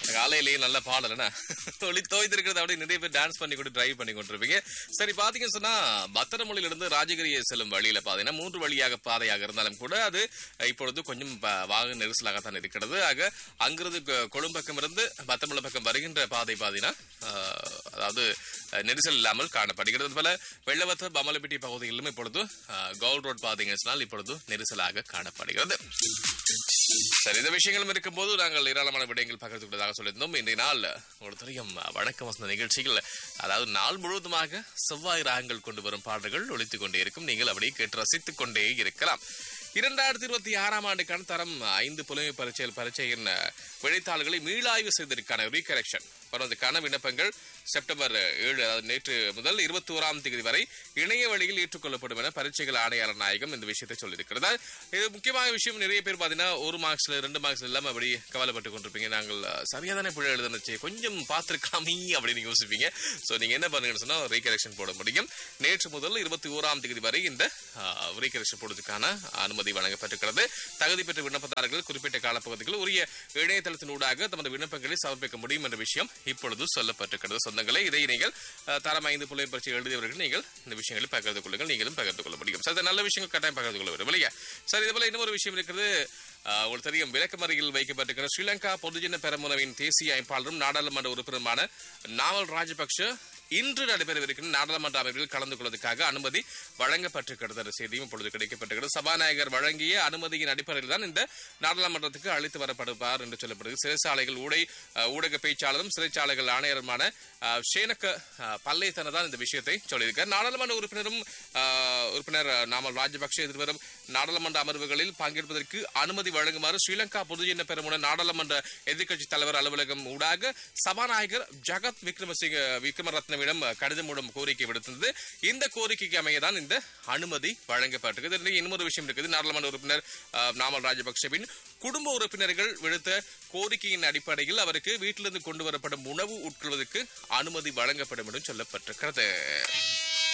காலையிலேயே நல்ல பாடலனா ஒளி தோய்த்திருக்கிறது அப்படி நிறைய பேர் டான்ஸ் பண்ணி கொண்டு டிரைவ் பண்ணி கொண்டிருப்பீங்க சரி பாத்தீங்கன்னு சொன்னா பத்திரமொழியில இருந்து ராஜகிரியை செல்லும் வழியில பாத்தீங்கன்னா மூன்று வழியாக பாதையாக இருந்தாலும் கூட அது இப்பொழுது கொஞ்சம் ப- வாகன நெரிசலாகத்தான் இருக்கிறது ஆக அங்கிருந்து கொ- கொழும்பக்கம் இருந்து பத்தமலை பக்கம் வருகின்ற பாதை பாத்தீங்கன்னா ஆஹ், அதாவது அஹ், நெரிசல் இல்லாமல் காணப்படுகிறது அதுபோல வெள்ளவத்த பமலப்பிட்டி பகுதிகளிலும் இப்பொழுது கவுல் ரோட் பாத்தீங்கன்னு சொன்னால் இப்பொழுது நெரிசலாக காணப்படுகிறது சரி இந்த விஷயங்களும் இருக்கும்போது நாங்கள் ஏராளமான விடயங்கள் பகிர்ந்து கொண்டதாக சொல்லியிருந்தோம் இன்றைய நாள் ஒரு தெரியும் வணக்கம் வசந்த நிகழ்ச்சிகள் அதாவது நாள் முழுவதுமாக செவ்வாய் ராகங்கள் கொண்டு வரும் பாடல்கள் ஒழித்துக் கொண்டே இருக்கும் நீங்கள் அப்படியே கேட்டு ரசித்துக் கொண்டே இருக்கலாம் இரண்டாயிரத்தி இருபத்தி ஆறாம் ஆண்டுக்கான தரம் ஐந்து புலமை பரீட்சையில் பரீட்சையின் அஹ், விடைத்தாள்களை மீளாய்வு செய்ததற்கான ரீகரெக்ஷன் வருவதற்கான விண்ணப்பங்கள் செப்டம்பர் ஏழு அதாவது நேற்று முதல் இருபத்தி ஓராம் தேதி வரை இணைய வழியில் ஏற்றுக்கொள்ளப்படும் என பரீட்சைகள் ஆணையாளர் நாயகம் இந்த விஷயத்தை சொல்லியிருக்கிறது இது முக்கியமான விஷயம் நிறைய பேர் பார்த்தீங்கன்னா ஒரு மார்க்ஸ்ல ரெண்டு மார்க்ஸ்ல இல்லாம அப்படி கவலைப்பட்டு கொண்டிருப்பீங்க நாங்கள் அஹ், சரியா தானே பிழை எழுதுனுச்சு கொஞ்சம் பார்த்துருக்கலாமே அப்படின்னு யோசிப்பீங்க ஸோ நீங்க என்ன பண்ணுங்கன்னு சொன்னா ரீகரெக்ஷன் போட முடியும் நேற்று முதல் இருபத்தி ஓராம் தேதி வரை இந்த ரீகரெக்ஷன் போடுவதற்கான அனுமதி வழங்கப்பட்டிருக்கிறது தகுதி பெற்ற விண்ணப்பதாரர்கள் குறிப்பிட்ட காலப்பகுதியில் உரிய இணையதளத்தினூடாக தமது விண்ணப்பங்களை சமர்ப்பிக்க முடியும் என்ற விஷயம் இப்பொழுது சொல்லப்பட்டிருக்கிறது சொந்தங்களே இதை நீங்கள் அஹ், தரம் ஐந்து புள்ளி பரீட்சை எழுதியவர்கள் நீங்கள் இந்த விஷயங்களை பகிர்ந்து கொள்ளுங்கள் நீங்களும் பகிர்ந்து கொள்ள முடியும் சரி இது நல்ல விஷயங்கள் கட்டாயம் பகிர்ந்து கொள்ள வேண்டும் இல்லையா சரி இது போல இன்னொரு விஷயம் இருக்கிறது அஹ், உங்களுக்கு தெரியும் விளக்கமறியில் வைக்கப்பட்டிருக்கிற ஸ்ரீலங்கா பொதுஜன பெரமுனவின் தேசிய அமைப்பாளரும் நாடாளுமன்ற உறுப்பினருமான நாவல் ராஜபக்ஷ இன்று நடைபெறவிருக்கிற நாடாளுமன்ற அமர்வில் கலந்து கொள்வதற்காக அனுமதி வழங்கப்பட்டிருக்கிறது என்ற செய்தியும் இப்பொழுது கிடைக்கப்பட்டிருக்கிறது சபாநாயகர் வழங்கிய அனுமதியின் அடிப்படையில் தான் இந்த நாடாளுமன்றத்துக்கு அழைத்து வரப்படுவார் என்று சொல்லப்படுகிறது சிறைச்சாலைகள் ஊடை அஹ், ஊடக பேச்சாளரும் சிறைச்சாலைகள் ஆணையருமான அஹ், ஷேனக்க அஹ், பல்லேத்தன தான் இந்த விஷயத்தை சொல்லியிருக்கார் நாடாளுமன்ற உறுப்பினரும் அஹ், உறுப்பினர் நாமல் ராஜபக்ஷ எதிர்வரும் நாடாளுமன்ற அமர்வுகளில் பங்கேற்பதற்கு அனுமதி வழங்குமாறு ஸ்ரீலங்கா பொதுஜன பெருமுன நாடாளுமன்ற எதிர்க்கட்சி தலைவர் அலுவலகம் ஊடாக சபாநாயகர் ஜகத் விக்ரமசிங்க விக்ரமரத்னவிடம் கடிதம் மூலம் கோரிக்கை விடுத்தது இந்த கோரிக்கைக்கு அமையதான் இந்த அனுமதி வழங்கப்பட்டிருக்கிறது இதுல இன்னொரு விஷயம் இருக்குது நாடாளுமன்ற உறுப்பினர் அஹ், நாமல் ராஜபக்சவின் குடும்ப உறுப்பினர்கள் விடுத்த கோரிக்கையின் அடிப்படையில் அவருக்கு வீட்டிலிருந்து கொண்டு வரப்படும் உணவு உட்கொள்வதற்கு அனுமதி வழங்கப்படும் என்றும் சொல்லப்பட்டிருக்கிறது